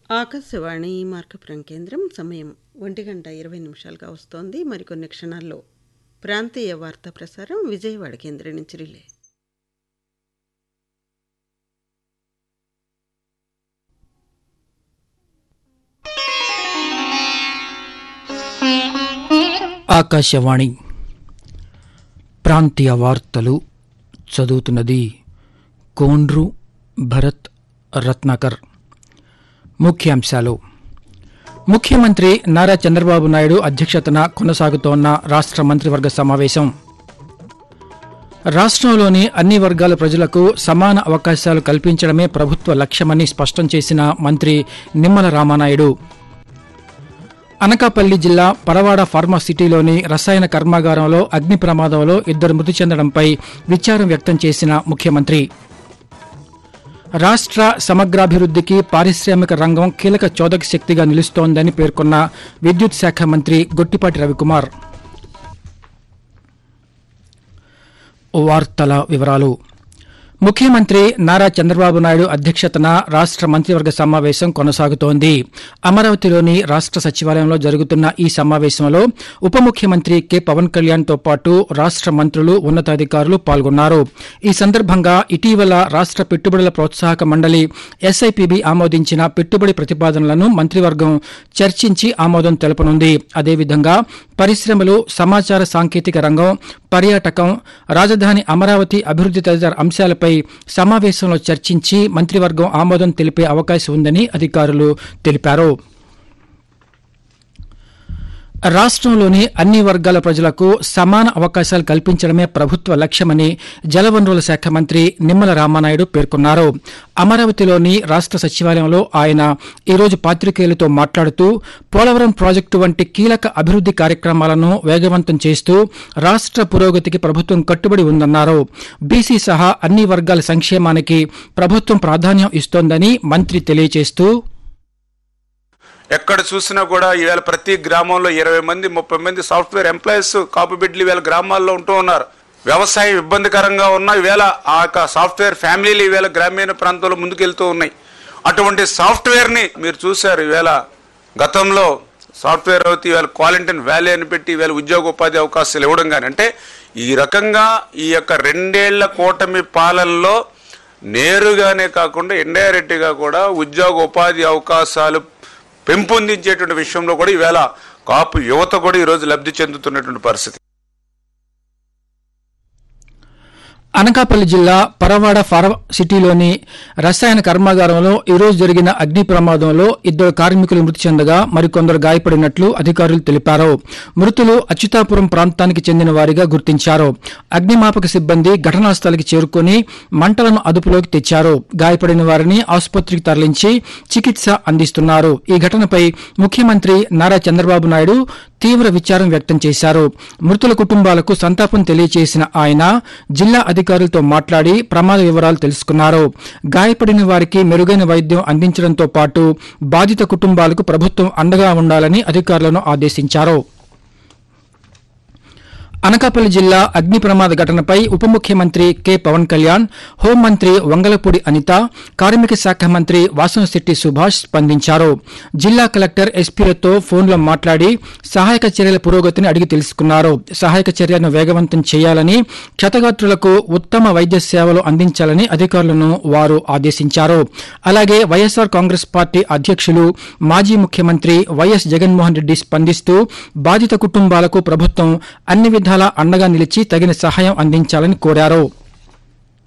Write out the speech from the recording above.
ఆకాశవాణి మార్కపురం కేంద్రం సమయం ఒంటి గంట ఇరవై నిమిషాలుగా వస్తోంది మరికొన్ని క్షణాల్లో ప్రాంతీయ వార్తా ప్రసారం విజయవాడ కేంద్రం నుంచి రిలే ఆకాశవాణి ప్రాంతీయ వార్తలు చదువుతున్నది కోండ్రు భరత్ రత్నాకర్ ముఖ్యాంశాలు ముఖ్యమంత్రి నారా చంద్రబాబు నాయుడు అధ్యక్షతన కొనసాగుతోన్న రాష్ట్ర మంత్రివర్గ సమావేశం రాష్ట్రంలోని అన్ని వర్గాల ప్రజలకు సమాన అవకాశాలు కల్పించడమే ప్రభుత్వ లక్ష్యమని స్పష్టం చేసిన మంత్రి నిమ్మల రామానాయుడు అనకాపల్లి జిల్లా పరవాడ ఫార్మాసిటీలోని రసాయన కర్మాగారంలో అగ్ని ప్రమాదంలో ఇద్దరు మృతి చెందడంపై విచారం వ్యక్తం చేసిన ముఖ్యమంత్రి రాష్ట్ర సమగ్రాభివృద్ధికి పారిశ్రామిక రంగం కీలక చోదక శక్తిగా నిలుస్తోందని పేర్కొన్న విద్యుత్ శాఖ మంత్రి గొట్టిపాటి రవికుమార్ వార్తల వివరాలు ముఖ్యమంత్రి నారా చంద్రబాబు నాయుడు అధ్యక్షతన రాష్ట్ర మంత్రివర్గ సమావేశం కొనసాగుతోంది అమరావతిలోని రాష్ట్ర సచివాలయంలో జరుగుతున్న ఈ సమావేశంలో ఉప ముఖ్యమంత్రి కె పవన్ కళ్యాణ్ తో పాటు రాష్ట్ర మంత్రులు ఉన్నతాధికారులు పాల్గొన్నారు ఈ సందర్భంగా ఇటీవల రాష్ట్ర పెట్టుబడుల ప్రోత్సాహక మండలి ఎస్ఐపిబి ఆమోదించిన పెట్టుబడి ప్రతిపాదనలను మంత్రివర్గం చర్చించి ఆమోదం తెలపనుంది అదేవిధంగా పరిశ్రమలు సమాచార సాంకేతిక రంగం పర్యాటకం రాజధాని అమరావతి అభివృద్ది తదితర అంశాలపై సమావేశంలో చర్చించి మంత్రివర్గం ఆమోదం తెలిపే అవకాశం ఉందని అధికారులు తెలిపారు రాష్ట్రంలోని అన్ని వర్గాల ప్రజలకు సమాన అవకాశాలు కల్పించడమే ప్రభుత్వ లక్ష్యమని జలవనరుల శాఖ మంత్రి నిమ్మల రామానాయుడు పేర్కొన్నారు అమరావతిలోని రాష్ట్ర సచివాలయంలో ఆయన ఈరోజు పాత్రికేయులతో మాట్లాడుతూ పోలవరం ప్రాజెక్టు వంటి కీలక అభివృద్ది కార్యక్రమాలను వేగవంతం చేస్తూ రాష్ట్ర పురోగతికి ప్రభుత్వం కట్టుబడి ఉందన్నారు బీసీ సహా అన్ని వర్గాల సంక్షేమానికి ప్రభుత్వం ప్రాధాన్యం ఇస్తోందని మంత్రి తెలియజేస్తూ ఎక్కడ చూసినా కూడా ఈవేళ ప్రతి గ్రామంలో ఇరవై మంది ముప్పై మంది సాఫ్ట్వేర్ ఎంప్లాయీస్ కాపు బిడ్డలు ఈవేళ గ్రామాల్లో ఉంటూ ఉన్నారు వ్యవసాయం ఇబ్బందికరంగా ఉన్న ఈవేళ ఆ యొక్క సాఫ్ట్వేర్ ఫ్యామిలీలు ఈవేళ గ్రామీణ ప్రాంతంలో ముందుకెళ్తూ ఉన్నాయి అటువంటి సాఫ్ట్వేర్ని మీరు చూశారు ఈవేళ గతంలో సాఫ్ట్వేర్ అవుతే ఈవేళ క్వాలిటీన్ వ్యాలీ అని పెట్టి ఈవేళ ఉద్యోగ ఉపాధి అవకాశాలు ఇవ్వడం కానీ అంటే ఈ రకంగా ఈ యొక్క రెండేళ్ల కూటమి పాలనలో నేరుగానే కాకుండా ఇండైరెక్ట్గా కూడా ఉద్యోగ ఉపాధి అవకాశాలు పెంపొందించేటువంటి విషయంలో కూడా ఈవేళ కాపు యువత కూడా ఈరోజు లబ్ధి చెందుతున్నటువంటి పరిస్థితి అనకాపల్లి జిల్లా పరవాడ ఫార్మసిటీలోని రసాయన కర్మాగారంలో ఈరోజు జరిగిన అగ్ని ప్రమాదంలో ఇద్దరు కార్మికులు మృతి చెందగా మరికొందరు గాయపడినట్లు అధికారులు తెలిపారు మృతులు అచ్యుతాపురం ప్రాంతానికి చెందిన వారిగా గుర్తించారు అగ్నిమాపక సిబ్బంది ఘటనా స్థలికి చేరుకుని మంటలను అదుపులోకి తెచ్చారు గాయపడిన వారిని ఆసుపత్రికి తరలించి చికిత్స అందిస్తున్నారు ఈ ఘటనపై ముఖ్యమంత్రి నారా చంద్రబాబు నాయుడు తీవ్ర విచారం వ్యక్తం చేశారు మృతుల కుటుంబాలకు సంతాపం తెలియజేసిన ఆయన జిల్లా అధికారులతో మాట్లాడి ప్రమాద వివరాలు తెలుసుకున్నారు గాయపడిన వారికి మెరుగైన వైద్యం అందించడంతో పాటు బాధిత కుటుంబాలకు ప్రభుత్వం అండగా ఉండాలని అధికారులను ఆదేశించారు అనకాపల్లి జిల్లా అగ్ని ప్రమాద ఘటనపై ఉప ముఖ్యమంత్రి కె పవన్ కళ్యాణ్ హోంమంత్రి వంగలపూడి అనిత కార్మిక శాఖ మంత్రి వాసనశెట్టి సుభాష్ స్పందించారు జిల్లా కలెక్టర్ ఎస్పీలతో ఫోన్లో మాట్లాడి సహాయక చర్యల పురోగతిని అడిగి తెలుసుకున్నారు సహాయక చర్యలను వేగవంతం చేయాలని క్షతగాత్రులకు ఉత్తమ వైద్య సేవలు అందించాలని అధికారులను వారు ఆదేశించారు అలాగే వైఎస్సార్ కాంగ్రెస్ పార్టీ అధ్యక్షులు మాజీ ముఖ్యమంత్రి వైఎస్ జగన్మోహన్ రెడ్డి స్పందిస్తూ బాధిత కుటుంబాలకు ప్రభుత్వం అన్ని విధాలా అండగా నిలిచి తగిన సహాయం అందించాలని కోరారు